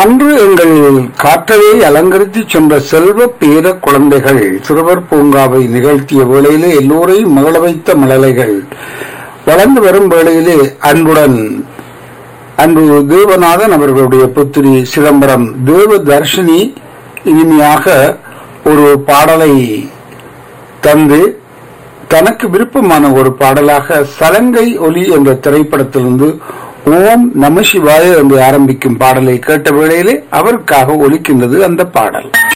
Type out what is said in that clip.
அன்று எங்கள் காற்றலை அலங்கரித்து சென்ற செல்வ பேர குழந்தைகள் சிறுவர் பூங்காவை நிகழ்த்திய வேளையிலே எல்லோரையும் மகள வைத்த மழலைகள் வளர்ந்து வரும் வேளையிலே அன்புடன் அன்பு தேவநாதன் அவர்களுடைய புத்திரி சிதம்பரம் தேவ தர்ஷினி இனிமையாக ஒரு பாடலை தந்து தனக்கு விருப்பமான ஒரு பாடலாக சலங்கை ஒலி என்ற திரைப்படத்திலிருந்து ஓம் நம சிவாய என்று ஆரம்பிக்கும் பாடலை கேட்ட வேளையிலே அவருக்காக ஒலிக்கின்றது அந்த பாடல்